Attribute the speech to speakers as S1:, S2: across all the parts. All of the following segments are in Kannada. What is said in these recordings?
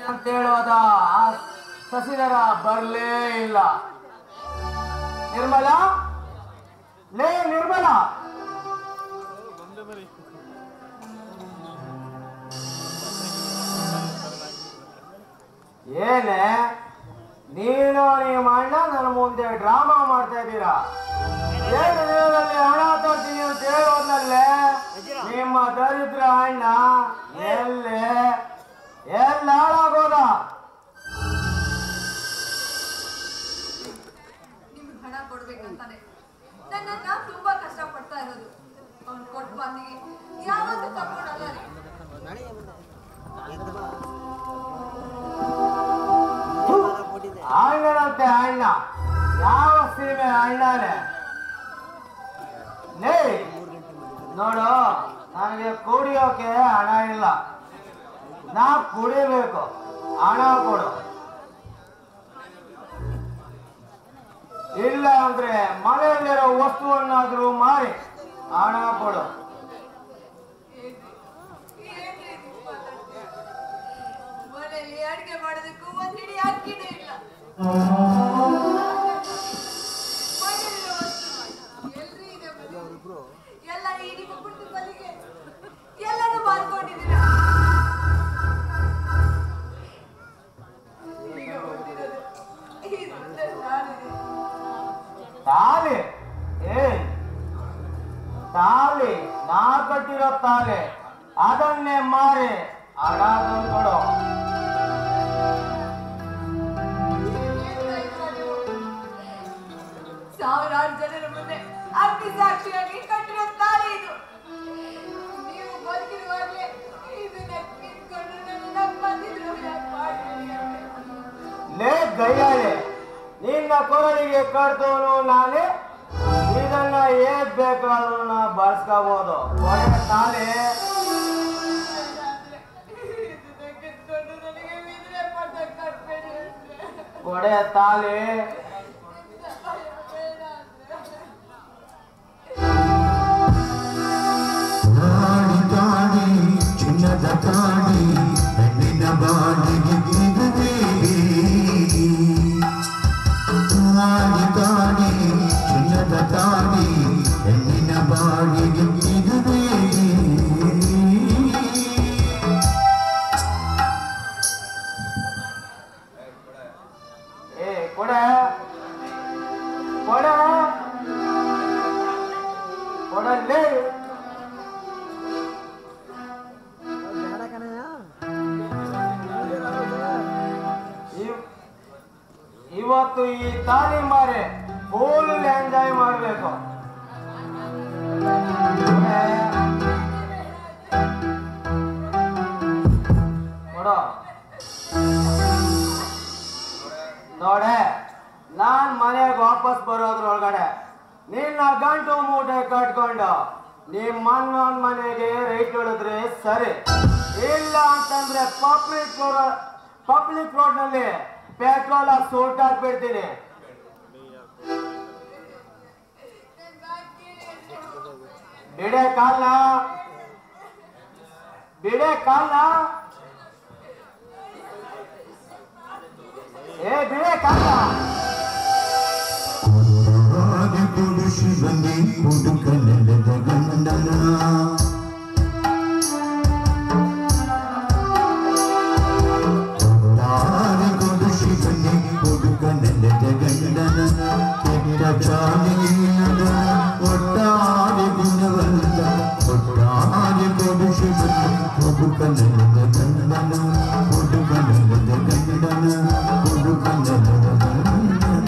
S1: ಅಂತ ಹೇಳೋದ ಆ ಸಸಿಧರ ಬರ್ಲೇ ಇಲ್ಲ ನಿರ್ಮಲ ಲೇ ನಿರ್ಮಲ ಏನೇ ನೀನು ನಿಮ್ಮ ಅಣ್ಣ ನನ್ನ ಮುಂದೆ ಡ್ರಾಮಾ ಮಾಡ್ತಾ ಇದ್ದೀರಾ ಎರಡು ದಿನದಲ್ಲಿ ಹಣ ತರ್ತೀನಿ ಅಂತ ಹೇಳೋದ್ನಲ್ಲೇ ನಿಮ್ಮ ದರಿದ್ರ ಅಣ್ಣ ಎಲ್ಲಿ ಎಲ್ಲ ಹಾಳಾಗೋದ
S2: ನಿಮ್ಗೆ ಹಣ ಕೊಡ್ಬೇಕಂತಾನೆ ನನ್ನನ್ನ ತುಂಬಾ ಕಷ್ಟ ಪಡ್ತಾ ಇರೋದು ಅವ್ನು ಕೊಟ್ಟ ಬಂದಿಗೆ ಯಾವತ್ತೂ ತಗೊಂಡಲ್ಲ ರೀ
S1: ಅಣ್ಣನಂತೆ ಅಣ್ಣ ಯಾವ ಸೀಮೆ ಅಣ್ಣನೇ ಲೇ ನೋಡು ನನಗೆ ಕುಡಿಯೋಕೆ ಹಣ ಇಲ್ಲ ನಾ ಕುಡಿಬೇಕು ಹಣ ಕೊಡು ಇಲ್ಲ ಅಂದ್ರೆ ಮನೆಯಲ್ಲಿರೋ ವಸ್ತುವನ್ನಾದ್ರೂ ಮಾರಿ ಹಣ ಕೊಡು
S2: ಏನ್ರಿ ಇದು ಮಾತಾಡ್ತೀರ? ಮನೆಯಲ್ಲಿ ಅಡಿಗೆ ಮಾಡೋದಕ್ಕೂ ಒಂದ್ ಹಿಡಿ ಅಕ್ಕಿನೇ ಇಲ್ಲ ಮನೆಯಲ್ಲಿರೋ ವಸ್ತು ಮಾತ್ರ. ಎಲ್ರಿ ಇದೆ ಮನೆ? ಎಲ್ಲ ಈ ನಿಮ್ಮ ಪುಟ್ಟ ಬಲಿಗೆ ಎಲ್ಲನೂ ಮಾರ್ಕೊಂಡಿದ್ದೀರಾ ಈಗ ಹೊರ್ಟಿರೋದು. ಇದರಿಂದ ನಾನಿದೆ.
S1: ತಾಲಿ ಏ ತಾಲಿ ನಾ ಕಟ್ಟಿರೋ ತಾಲಿ ಅದನ್ನೇ ಮಾರಿ ಹಣ ತಂದು ಕೊಡು
S2: ಸಾವಿರಾರು ಜನರ ಮುಂದೆ ಅಗ್ನಿ ಸಾಕ್ಷಿಯಾಗಿ ಕಟ್ಟಿರೋ ತಾಳಿ ಇದು ನೀವು ಬದುಕಿರುವಾಗಲೇ ಇದನ್ನ ಕಿತ್ಕೊಂಡು ನನ್ನ ಬಂದಿದ್ರು ಮಾಡ್ಬೇಡಿ ಅಂತ.
S1: ಲೇ ಗಯ್ಯಾಳೆ ನಿನ್ನ ಕೊರಳಿಗೆ ಕಟ್ದವನು ನಾನೇ ಇದನ್ನ ಏನ್ ಬೇಕಾದ್ರೂ ನಾ ಬಳಸ್ಕೋಬಹುದು ಒಳ್ಳೆ ತಾಲಿ
S2: ಇದನ್ನ ಕಿತ್ಕೊಂಡು ನನಗೆ ವಿದ್ರೆ ಪಡ್ದ ಕಟ್ಬೇಡಿ ಅಂದ್ರೆ.
S1: ಒಡೆ ತಾಲಿ
S2: ಬೇಡ ಅಂದ್ರೆ.
S3: ತಾಡಿ ತಾಡಿ ಚಿನ್ನದ ತಾಡಿ ಹೆಣ್ಣಿನ ಬಾಳಿಗೆ ಇದುವೇ ತಾಡಿ ತಾಡಿ ಚಿನ್ನದ ತಾಡಿ ಹೆಣ್ಣಿನ ಬಾಳಿಗೆ ಇದುವೇ
S1: ಏ ಕೊಡೆ ಕೊಡೆ ಕೊಡಲ್ಲೇ ಇವ್- ಇವತ್ತು ಈ ತಾಲಿ ಮಾರಿ ಫುಲ್ ಎಂಜಾಯ್ ಮಾಡಬೇಕು ನೋಡೋ ನೋಡೆ ನಾನ್ ಮನೆಗೆ ವಾಪಸ್ ಬರೋದ್ರೊಳಗಡೆ ನಿನ್ನ ಗಂಟು ಮೂಟೆ ಕಟ್ಕೊಂಡು ನಿಮ್ಮ ಅಣ್ಣನ ಮನೆಗೆ ರೈಟ್ ಹೊಡೆದ್ರೆ ಸರಿ ಇಲ್ಲ ಅಂತಂದ್ರೆ ಪಬ್ಲಿಕ್ ರೋಡ್ ಪಬ್ಲಿಕ್ ರೋಡ್ ನಲ್ಲಿ ಪೆಟ್ರೋಲ್ ಸೂಟ್ ಹಾಕ್ಬಿಡ್ತೀನಿ
S2: ನನ್ ಬಾಕಿ ಎಷ್ಟು?
S1: ಬಿಡೆ ಕಾಲ್ನ ಬಿಡೆ ಕಾಲ್ನ ಏ ಬಿಡೆ ಕಾಲ್ನ
S3: ಕೊಡುವಾಗ ಕೊಡು ಶಿವನೇ ಕೊಡುಕ ನೆಲದ ಗಂಡನ ಕೊಡುವಾಗ ಕೊಡು ಶಿವನೇ ಕೊಡುಕ ನೆಲದ ಗಂಡನ ಕೆಟ್ಟ ಚಾಲಿಯಾದ ಒಟ್ಟಾರೆ ಗುಣವಲ್ಲ ಒಟ್ಟಾರೆ ಕೊಡು ಶಿವನೇ ಕೊಡುಕ ನೆಲದ ಗಂಡನ ಕೊಡುಕ ನೆಲದ ಗಂಡನ ಕೊಡುಕ ನೆಲದ ಗಂಡನ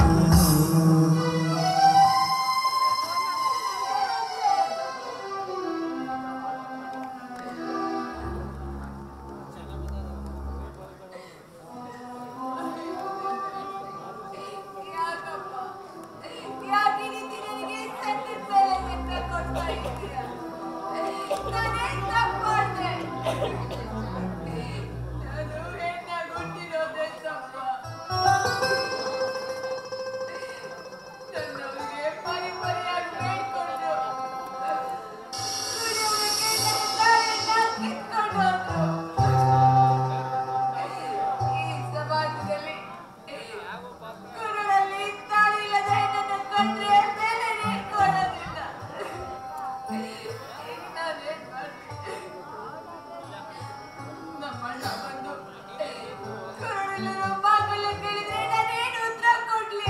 S2: ಊರಲ್ಲಿರೋ ಮಕ್ಕಳು ಕೇಳಿದ್ರೆ ನಾನೇನು ಉತ್ತರ ಕೊಡ್ಲಿ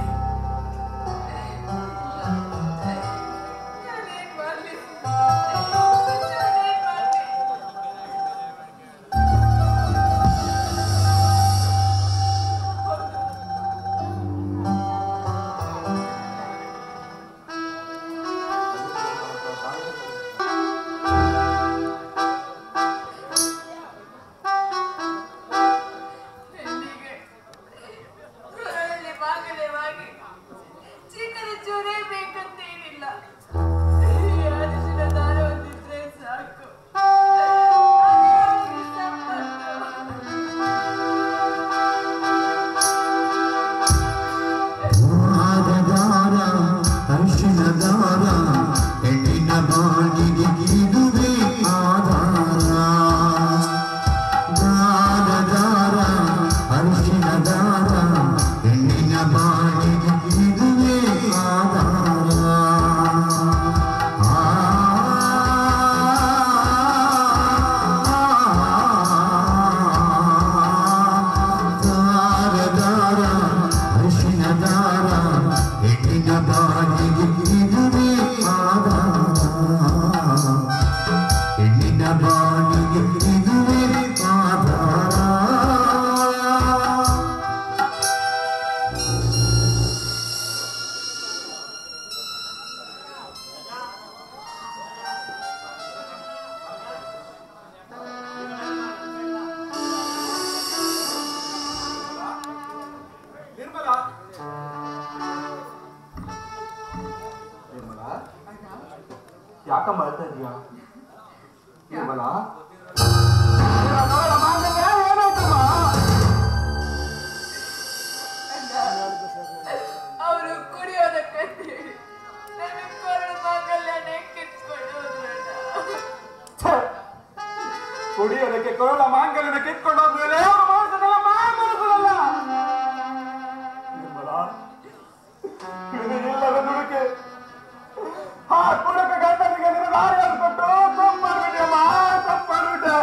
S2: ನಾನೇನ್ ಮಾಡ್ಲಿ ನಾನೇನ್ ಮಾಡ್ಲಿ ಹೆಣ್ಣಿಗೆ ಊರಲ್ಲಿ ಬಾಗಿಲವಾಗಿ ಚಿನ್ನದ ಚೂರೇ ಬೇಕಂತೇನಿಲ್ಲ ಈ ಅರಿಶಿನ ದಾರ ಒಂದಿದ್ರೆ ಸಾಕು ಅದೇ ಸಂಪತ್ತು.
S3: ದಾರ ಅರಿಶಿನ ದಾರ ಹೆಣ್ಣಿನ ಬಾಣಿಗೆ ಇದುವೇ ಆಧಾರ ದಾರ ದಾರ ಅರಿಶಿನ ದಾರ ಹೆಣ್ಣಿನ ಬಾಣಿಗೆ ಇದುವೇ ಆಧಾರ ದಾರ ದಾರ ಅರಿಶಿನ ದಾರ ಹೆಣ್ಣಿನ ಬಾಣಿಗೆ ಇದುವೇ ಆಧಾರ ಹೆಣ್ಣಿನ ಬಾಣಿಗೆ ಇದುವೇ ಆಧಾರ
S1: ನಿರ್ಮಲ ನಿರ್ಮಲ ಯಾಕಮ್ಮ ಅಳ್ತಾ ಇದೀಯಾ ನಿರ್ಮಲ ಏನಾಯ್ತಮ್ಮ
S2: ಅವರು ಕುಡಿಯೋದಕ್ಕಂತೇಳಿ ನನ್ನ ಕೊರಳು ಮಾಂಗಲ್ಯನೇ ಕಿತ್ಕೊಂಡು ಹೋದ್ರಣ್ಣ
S1: ಛೆ! ಕುಡಿಯೋದಕ್ಕೆ ಕೊರಳ ಮಾಂಗಲ್ಯನ ಕಿತ್ಕೊಂಡು ಹೋದ್ಮೇಲೆ ಅವ್ರು ಮಾಡಿಸೋದಲ್ಲ ಮಾಡಿಸೋದಲ್ಲ ನಿರ್ಮಲ ಇದು ಇಲ್ಲದ ದುಡುಕೆ ಆ ಕುಡುಕ ಗಂಡನಿಗೆ ನಿನ್ನ ದಾರಿಯನ್ನು ಕೊಟ್ಟು ತಪ್ಪು ಮಾಡ್ಬಿಟ್ಟೆಯಮ್ಮ ತಪ್ಪು ಮಾಡ್ಬಿಟ್ಟೆ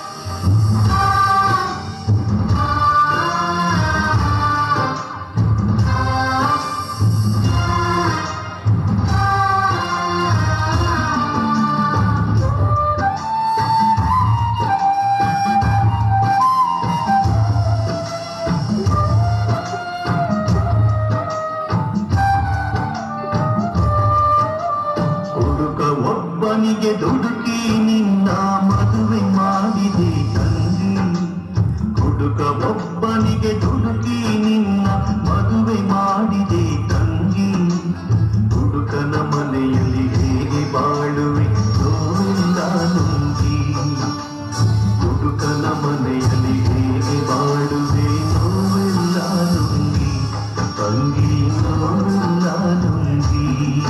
S3: ಹುಡುಗ ಒಬ್ಬನಿಗೆ ದುಡುಕಿ ನಿನ್ನ ಮದುವೆ ಮಾಡಿದೆ ತಂಗಿ ಹುಡುಗ ಒಬ್ಬನಿಗೆ ದುಡುಕಿ ನಿನ್ನ ಮದುವೆ ಮಾಡಿದೆ ತಂಗಿ ಹುಡುಗನ ಮನೆಯಲ್ಲಿ ಹೇಗೆ ಬಾಳುವೆ ನೋವಿಲ್ಲ ನುಂಗಿ ಹುಡುಗನ ಮನೆಯಲ್ಲಿ ಹೇಗೆ ಬಾಳುವೆ ನೋವಿಲ್ಲ ನುಂಗಿ ತಂಗಿ ನೋವಿಲ್ಲ ನುಂಗಿ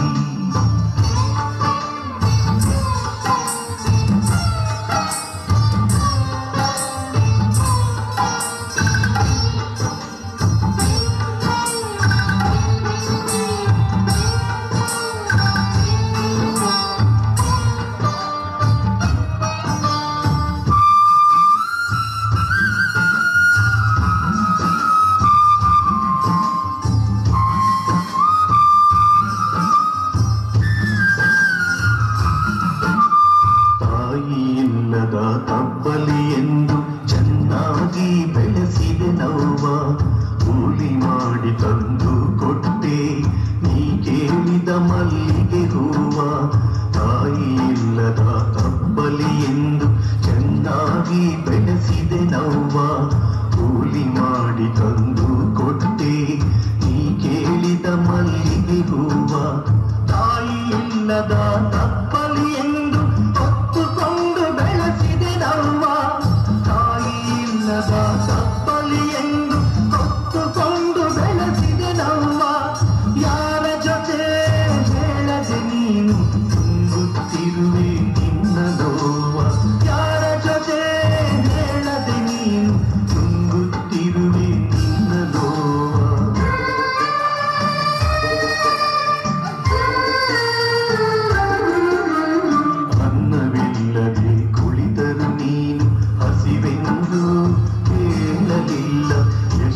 S3: ತಾಯಿ ಇಲ್ಲದ ತಬ್ಬಲಿ ಎಂದು ಚೆನ್ನಾಗಿ ಬೆಳೆಸಿದೆ ನವ್ವ ಕೂಲಿ ಮಾಡಿ ತಂದು ಕೊಟ್ಟೆ ನೀ ಕೇಳಿದ ಮಲ್ಲಿಗೆ ಹೂವ ತಾಯಿ ಇಲ್ಲದ ತಬ್ಬಲಿ ಎಂದು ಚೆನ್ನಾಗಿ ಬೆಳೆಸಿದೆ ನವ್ವ ಕೂಲಿ ಮಾಡಿ ತಂದು ಕೊಟ್ಟೆ ನೀ ಕೇಳಿದ ಮಲ್ಲಿಗೆ ಹೂವ ತಾಯಿ ಇಲ್ಲದ ತಪ್ಪಲಿ ಎಂದು ಹೊತ್ತುಕೊಂಡು ಬೆಳೆಸಿದೆ ನವ್ವ ತಾಯಿ ಇಲ್ಲದ ತಪ್ಪಲಿ ಎಂದು ಹೊತ್ತುಕೊಂಡು ಬೆಳೆಸಿದೆ ನವ್ವ ಯಾರ ಜೊತೆ ಹೇಳದೆ ನೀನು ತುಂಬುತ್ತಿರುವೆ ನಿನ್ನ ನೋವ ಯಾರ ಜೊತೆ ಹೇಳದೆ ನೀನು ತುಂಬುತ್ತಿರುವೆ ನಿನ್ನ ನೋವ ಅನ್ನವಿಲ್ಲದೆ ಕುಳಿತರು ನೀನು ಹಸಿವೆಂದು ಹೇಳಲಿಲ್ಲ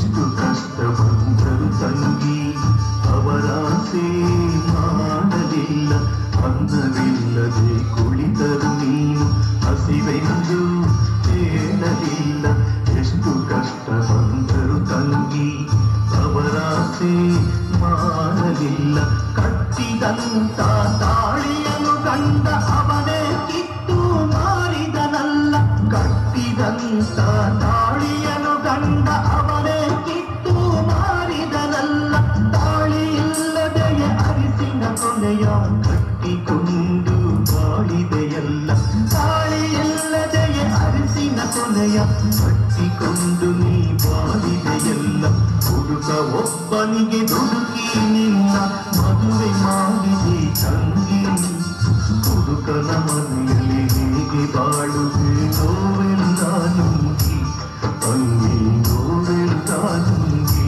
S3: ಎಷ್ಟು ಕಷ್ಟ ಬಂದರು ತಂಗಿ ಅವರಾಸೆ ಮಾಡಲಿಲ್ಲ ಅನ್ನವಿಲ್ಲದೆ ಕುಳಿತರು ನೀನು ಹಸಿವೆಂದು ಹೇಳಲಿಲ್ಲ ಎಷ್ಟು ಕಷ್ಟ ಬಂದರು ತಂಗಿ ಅವರಾಸೆ ಮಾಡಲಿಲ್ಲ ಕಟ್ಟಿದಂತ ತಾಳಿಯನು ಗಂಡ ಅವನೇ ಕಿತ್ತು ಮಾರಿದನಲ್ಲ ಕಟ್ಟಿದಂತ ತಾಳಿಯನು ಗಂಡ ಅವನೇ ಕಿತ್ತು ಮಾರಿದನಲ್ಲ ತಾಳಿ ಇಲ್ಲದೆಯೇ ಅರಿಸಿನ ಕೊನೆಯ ಕಟ್ಟಿಕೊಂಡು ಬಾಳಿದೆಯಲ್ಲ ತಾಳಿ ಇಲ್ಲದೆಯೇ ಅರಿಸಿನ ಕೊನೆಯ ಕಟ್ಟಿಕೊಂಡು ನೀ ಬಾಳಿದೆಯಲ್ಲ ಹುಡುಗ ಒಬ್ಬನಿಗೆ ದುಡುಕಿ ನಿನ್ನ ಮದುವೆ ಮಾಡಿದೆ ತಂಗಿ ಹುಡುಕನ ಮನೆಯಲ್ಲಿ ಹೇಗೆ ಬಾಳುವೆ ನೋವೆಲ್ಲ ನುಂಗಿ ತಂಗಿ ನೋವೆಲ್ಲ ನುಂಗಿ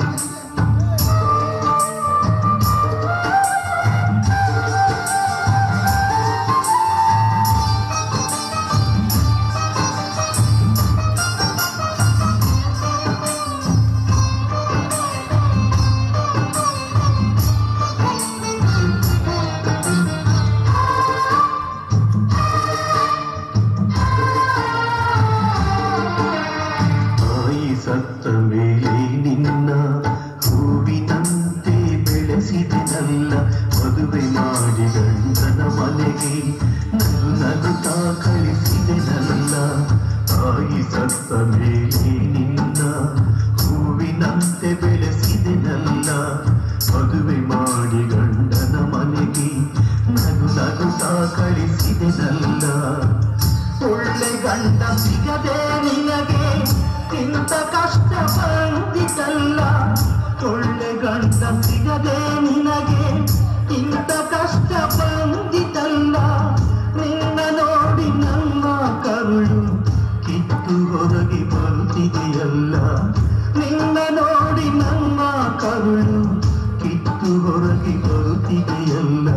S3: ತಾಯಿ ಸತ್ತ ಮೇಲೆ ನಿನ್ನ ಹೂವಿನಂತೆ ಬೆಳೆಸಿದೆನಲ್ಲ ಮದುವೆ ಮಾಡಿ ಗಂಡನ ಮನೆಗೆ ನಗು ನಗುತ್ತಾ ಕಳಿಸಿದೆನಲ್ಲ ತಾಯಿ ಸತ್ತ ಮೇಲೆ ನಿನ್ನ ಹೂವಿನಂತೆ ಬೆಳೆಸಿದೆನಲ್ಲ ಮದುವೆ ಮಾಡಿ ಗಂಡನ ಮನೆಗೆ ನಗು ನಗುತ್ತಾ ಕಳಿಸಿದೆನಲ್ಲ ಒಳ್ಳೆ ಗಂಡ ಸಿಗದೆ ನಿನಗೆ ಇಂಥ ಕಷ್ಟ ಬಂದಿತಲ್ಲ ಒಳ್ಳೆ ಗಂಡ ಸಿಗದೆ ನಿನಗೆ ಇಂಥ ಕಷ್ಟ ಬಂದಿತಲ್ಲ ನಿನ್ನ ನೋಡಿ ನಮ್ಮ ಕರುಳು ಕಿತ್ತು ಹೊರಗೆ ಬರುತ್ತಿದೆಯಲ್ಲ ನಿನ್ನ ನೋಡಿ ನಮ್ಮ ಕರುಳು ಕಿತ್ತು ಹೊರಗೆ ಬರುತ್ತಿದೆಯಲ್ಲ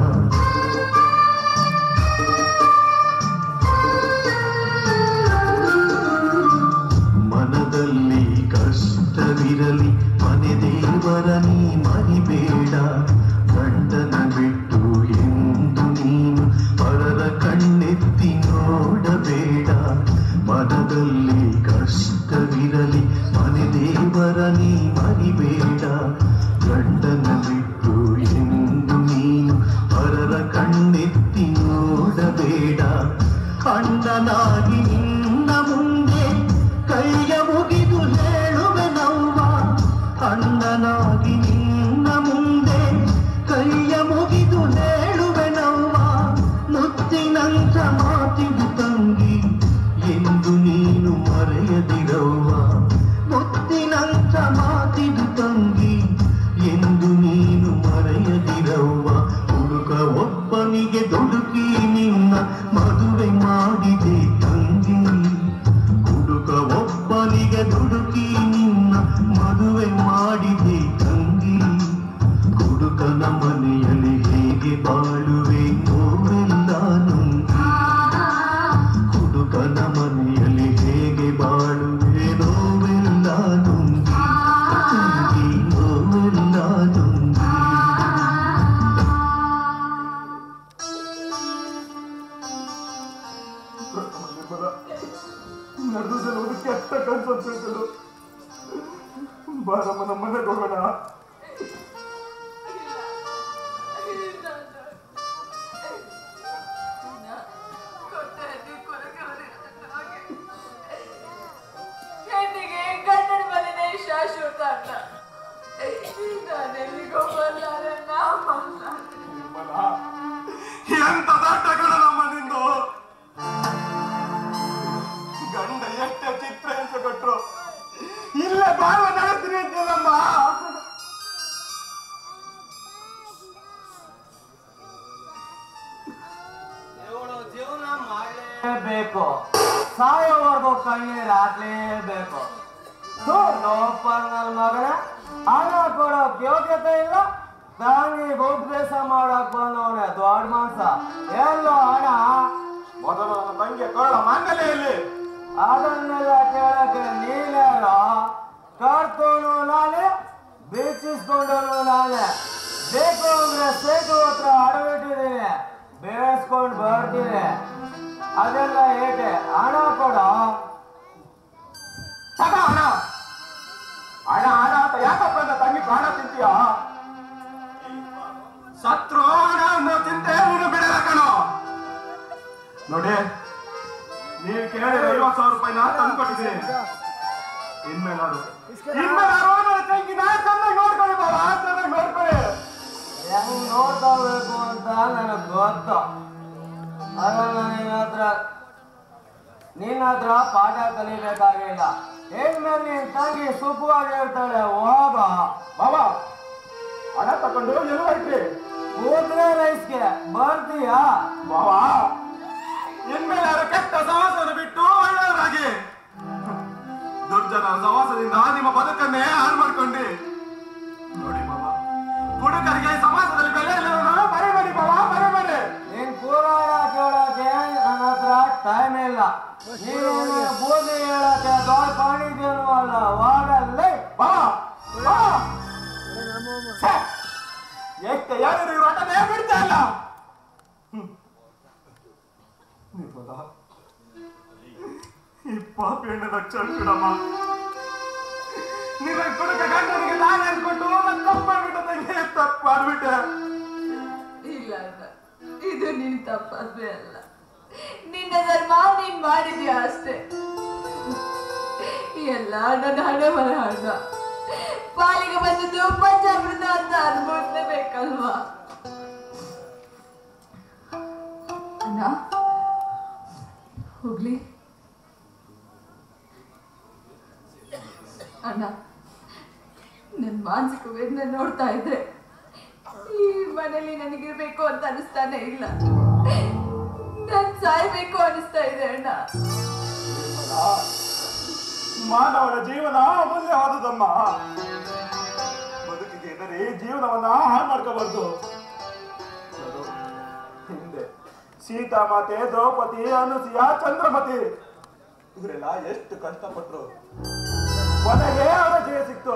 S3: ಮನದಲ್ಲಿ ಕಷ್ಟವಿರಲಿ ಮನೆ ದೇವರ ನೀ ಮರಿಬೇಡ ಗಂಡನ ಬಿಟ್ಟು ಎಂದು ನೀನು ಪರರ ಕಣ್ಣೆತ್ತಿ ನೋಡಬೇಡ ಮನದಲ್ಲಿ ಕಷ್ಟವಿರಲಿ ಮನೆ ದೇವರ ನೀ ಮರಿಬೇಡ ಗಂಡನ ಬಿಟ್ಟು ಎಂದು ನೀನು ಪರರ ಕಣ್ಣೆತ್ತಿ ನೋಡಬೇಡ ಅಣ್ಣನಾಗಿ ನಿನ್ನ ಮುಂದೆ ಕೈಯ ಮುಗಿದು ಹೇಳುವೆ ನವ್ವ ಅಣ್ಣನಾಗಿ ನಿನ್ನ ಮುಂದೆ ಕೈಯ ಮುಗಿದು ಹೇಳುವೆ ನವ್ವ ಮುತ್ತಿನಂತ ಮಾತಿದು ತಂಗಿ ಎಂದು ನೀನು ಮರೆಯದಿರವ್ವ ಮುತ್ತಿನಂತ ಮಾತಿದು ತಂಗಿ ಎಂದು ನೀನು ಮರೆಯದಿರವ್ವ ಹುಡುಗ ಒಬ್ಬನಿಗೆ ದುಡುಕಿ ನಿನ್ನ ಮದುವೆ ಮಾಡಿದೆ ತಂಗಿ ಹುಡುಗ ಒಬ್ಬನಿಗೆ ದುಡುಕಿ ನಿನ್ನ ಮದುವೆ ಮಾಡಿದೆ ತಂಗಿ ಹುಡುಗನ ಮನೆಯಲ್ಲಿ ಹೇಗೆ ಬಾಳುವೆ ನೋವೆಲ್ಲ ನುಂಗಿ ಹುಡುಗನ ಮನೆಯಲ್ಲಿ ಹೇಗೆ ಬಾಳುವೆ ನೋವೆಲ್ಲ ನುಂಗಿ ತಂಗಿ ನೋವೆಲ್ಲ ನುಂಗಿ
S1: ನಡೆದಲ್ಲ ಒಂದು ಕೆಟ್ಟ ಕನ್ಸು ತಿಳ್ಕೊಂಡು ಬಾರಮ್ಮ ನಮ್ಮ ಮನೆಗೆ ಹೋಗೋಣ
S2: ಹೆಣ್ಣಿಗೆ ಗಂಡನ ಮನೆನೇ ಶಾಶ್ವತ ಅಲ್ಲ ನಾನೆಲ್ಲಿಗೋ ಬಲ್ಲಾರೆ ನಾ ಬಲ್ಲಾರೆ
S1: ನಿರ್ಮಲ ಎಂತ ದಾಟಗಳ ನಮ್ಮ ನಿಂದು ಗಂಡ ಎಷ್ಟೇ ಚಿತ್ರ ಅಂತ ಕೊಟ್ರು ಇಲ್ಲೇ ಬಾಳುವ ನಡೆಸ್ತೀನಿ ಅಂತೀನಮ್ಮ
S4: ಇವಳು ಜೀವನ ಮಾಡಲೇಬೇಕು ಸಾಯೋವರೆಗೂ ಕಣ್ಣೀರು ಹಾಕ್ಲೇಬೇಕು ಲೋಪ ನನ್ನ ಮಗನ ಹಣ ಕೊಡೋಕ್ ಯೋಗ್ಯತೆ ಇಲ್ಲ ತಂಗಿಗೆ ಉಪದೇಶ ಮಾಡಕ್ ಬಂದವನೇ ದೊಡ್ಡ ಮಾಂಸ ಎಲ್ಲೋ ಹಣ
S1: ಮೊದಲು ನನ್ನ ತಂಗಿಯ ಕೊರಳ ಮಾಂಗಲ್ಯಲ್ಲಿ
S4: ಅದನ್ನೆಲ್ಲ ಕೇಳಕ್ಕೆ ನೀನ್ಯಾರೋ ಕರ್ತೋನು ನಾನೇ ಬೀಚಿಸ್ಕೊಂಡವನು ನಾನೇ ಬೇಕು ಅಂದ್ರೆ ಸೇತು ಹತ್ರ ಅಡವಿಟ್ಟಿದ್ದೀನಿ ಬೇಯಿಸ್ಕೊಂಡು ಬರ್ತೀನಿ ಅದೆಲ್ಲ ಏಕೆ ಹಣ ಕೊಡೋ
S1: ತಗ ಹಣ ಹಣ ಹಣ ಅಂತ ಯಾಕಪ್ಪ ನನ್ನ ತಂಗಿ ಪ್ರಾಣ ತಿಂತೀಯ ಸತ್ರು ಹಣ ಅನ್ನೋ ಚಿಂತೆ ನೀನು ಬಿಡಲ್ಲ ಕಣೋ ನೋಡಿ ನೀವು ಕೇಳಿದ್ರೆ ಐವತ್ತು ಸಾವಿರ ರೂಪಾಯಿ ನಾನು ತಂದು ಕೊಟ್ಟಿದ್ದೀನಿ ಇನ್ಮೇಲಾರು ಇನ್ಮೇಲಾರು ನನ್ನ ತಂಗಿನ ಚೆನ್ನಾಗಿ ನೋಡ್ಕೊಳ್ಳಿ ಬಾಬಾ ಚೆನ್ನಾಗಿ ನೋಡ್ಕೊಳ್ಳಿ
S4: ಹೆಂಗ್ ನೋಡ್ಕೋಬೇಕು ಅಂತ ನನಗ್ ಗೊತ್ತು ಅದನ್ನ ನಿನ್ನ ಹತ್ರ ನಿನ್ನ ಹತ್ರ ಪಾಠ ಕಲಿಬೇಕಾಗಿಲ್ಲ ಇನ್ಮೇಲೆ ನಿನ್ ತಂಗಿ ಸುಖವಾಗಿ ಇರ್ತಾಳೆ ಹೋಗ
S1: ಬಾಬಾ ಹಣ ತಕೊಂಡು ಎಲ್ಲಿ ಹೋಯ್ತಿ
S4: ಕೂತ್ರೆ ರೈಸ್ಗೆ ಬರ್ತೀಯಾ
S1: ಬಾಬಾ ಇನ್ಮೇಲಾರು ಕೆಟ್ಟ ಸವಾಸನ ಬಿಟ್ಟು ಒಳ್ಳೆಯವರಾಗಿ ದುರ್ಜನ ಸವಾಸದಿಂದ ನಿಮ್ಮ ಬದುಕನ್ನೇ ಹಾಳು ಮಾಡ್ಕೊಂಡಿ ನೋಡಿ ಬಾಬಾ ಹುಡುಗರಿಗೆ ಸಮಾಜದಲ್ಲಿ ಬೆಲೆ ಇಲ್ಲ ಮರೆಬೇಡಿ ಬಾಬಾ ಮರೆಬೇಡಿ
S4: ನೀನ್ ಪುರಾಣ ಕೇಳಕ್ಕೆ ನನ್ನ ಹತ್ರ ಟೈಮ್ ಇಲ್ಲ ನೀನು ಬೂದಿ ಹೇಳಕ್ಕೆ ದೊಡ್ಡ ಪಾಣಿದೇನು ಅಲ್ಲ ವಾಗಲ್ಲೇ
S1: ಬಾ ಬಾ ಛೆ! ಎಷ್ಟು ಯಾರು ಇವ್ರ ಆಟನೇ ಬಿಡ್ತಾ ಇಲ್ಲ ಹ್ಮ್. ನಿರ್ಮಲ, ಈ ಪಾಪಿ ಹೆಣ್ಣದ ಕ್ಷಮಿಸಿಡಮ್ಮ ನಿನ್ನ ಕುಡುಕ ಗಂಡನಿಗೆ ನಾನು ಅನ್ಕೊಂಡು ನಾನು ತಪ್ಪು ಮಾಡ್ಬಿಟ್ಟೆ ತಂಗಿ ತಪ್ಪು ಮಾಡ್ಬಿಟ್ಟೆ
S2: ಇಲ್ಲ ಅಣ್ಣ ಇದು ನಿನ್ ತಪ್ಪದ್ದೇ ಅಲ್ಲ ನಿನ್ನ ಧರ್ಮ ನೀನ್ ಮಾಡಿದ್ಯಾ ಅಷ್ಟೇ ಎಲ್ಲ ನನ್ನ ಹಣೆ ಬರ ಹಣ ಪಾಲಿಗೆ ಬಂದದ್ದು ಪಂಚಾಮೃತ ಅಂತ ಅನ್ಬೋದ್ಲೇಬೇಕಲ್ವಾ ಅಣ್ಣ ಹೋಗ್ಲಿ ಅಣ್ಣ ನನ್ನ ಮಾನಸಿಕ ವೇದನೆ ನೋಡ್ತಾ ಇದ್ರೆ ಈ ಮನೇಲಿ ನನಗಿರ್ಬೇಕು ಅಂತ ಅನಿಸ್ತಾನೆ ಇಲ್ಲ ನನ್ ಸಾಯ್ಬೇಕು ಅನಿಸ್ತಾ ಇದೆ ಅಣ್ಣ
S1: ಮಾನವನ ಜೀವನ ಅಮೂಲ್ಯವಾದದಮ್ಮ ಬದುಕಿಗೆ ಎದರಿ ಜೀವನವನ್ನ ಹಾಳು ಮಾಡ್ಕೋಬಾರ್ದು ನೋಡು, ಹಿಂದೆ ಸೀತಾಮಾತೆ ದ್ರೌಪದಿ ಅನುಸೂಯ ಚಂದ್ರಮತಿ ಇವರೆಲ್ಲ ಎಷ್ಟು ಕಷ್ಟಪಟ್ರು ಕೊನೆಗೆ ಅವರ ಜಯ ಸಿಕ್ತು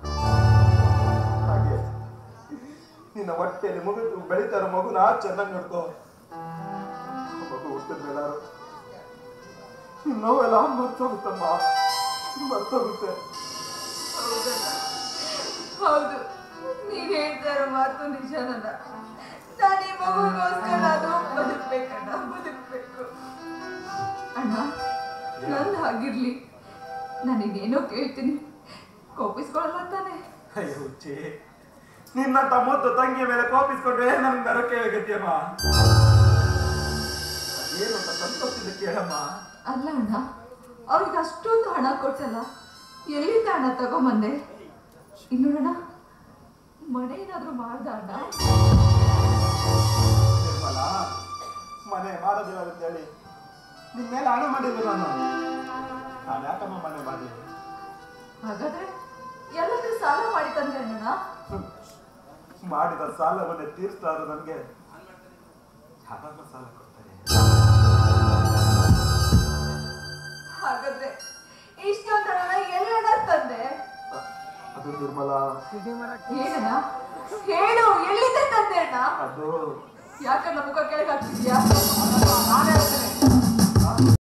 S1: ಹಾಗೆ ನಿನ್ನ ಹೊಟ್ಟೆಯಲ್ಲಿ ಮಗು ಬೆಳೀತಾರ ಮಗುನ ಚೆನ್ನಾಗಿ ನೋಡ್ಕೋ ಮಗು ಹುಟ್ಟಿದ ಮೇಲಾರು ನೋವೆಲ್ಲ ಮರ್ತೋಗುತ್ತಮ್ಮ ಮರ್ತೋಗುತ್ತೆ
S2: ಹೌದಣ್ಣ ಹೌದು ನೀನ್ ಹೇಳ್ತಾ ಇರೋ ಮಾತು ನಿಜನಲ್ಲ ನಾನು ಈ ಮಗುಗೋಸ್ಕರ ಅದು ಬದುಕ್ಬೇಕಣ್ಣ ಬದುಕ್ಬೇಕು ಅಣ್ಣ ನಂದು ಹಾಗಿರ್ಲಿ ನಾನಿನ್ನೇನೋ ಕೇಳ್ತೀನಿ ಕೋಪಿಸ್ಕೊಳ್ಳಲ್ಲ ತಾನೆ
S1: ಅಯ್ಯೋ ಹುಚ್ಚಿ ನಿನ್ನಂತ ಮುದ್ದು ತಂಗಿಯ ಮೇಲೆ ಕೋಪಿಸ್ಕೊಂಡ್ರೆ ನನ್ಗೆ ನರಕೆ ಗತಿಯಮ್ಮ ಏನು ಅಂತ ಸಂತೋಷದಿಂದ ಕೇಳಮ್ಮ
S2: ಅಲ್ಲ ಅಣ್ಣ ಅವ್ರಿಗೆ ಅಷ್ಟೊಂದು ಹಣ ಕೊಟ್ಟಲ್ಲ ಎಲ್ಲಿಂದ ಹಣ ತಗೊಂಬಂದೆ ಇನ್ನು ಅಣ್ಣ ಮನೆ ಏನಾದ್ರೂ ಮಾಡ್ದ ಅಣ್ಣ
S1: ನಿರ್ಮಲ ಮನೆ ಮಾಡೋದಿಲ್ಲ ಅಂತೇಳಿ ನಿನ್ ಮೇಲೆ ಹಣ ಮಾಡಿಲ್ಲ ನಾನು ನಾನು ಯಾಕಮ್ಮ ಮನೆ ಮಾಡಲಿ
S2: ಹಾಗಾದ್ರೆ ಎಲ್ಲಾದ್ರೂ ಸಾಲ ಮಾಡಿ ತಂದೆ ಅಣ್ಣ
S1: ಮಾಡಿದ ಸಾಲವನ್ನೇ ತೀರಿಸ್ತಾರು ನನಗೆ ಯಾವಾಗ ಸಾಲ ಕೊಡ್ತಾರೆ
S2: ಹಾಗಾದ್ರೆ ಇಷ್ಟೊಂದು ಹಣ ಎಲ್ಲಣ್ಣ ತಂದೆ
S1: ಅದು ನಿರ್ಮಲ
S2: ಏನಣ್ಣ ಹೇಳು ಎಲ್ಲಿಂದ ತಂದೆ ಅಣ್ಣ
S1: ಅದು
S2: ಯಾಕಣ್ಣ ಮುಖ ಕೆಳಗೆ ಹಾಕ್ತಿದ್ಯಾ
S4: ನಾನೇ ಹೇಳ್ತೀನಿ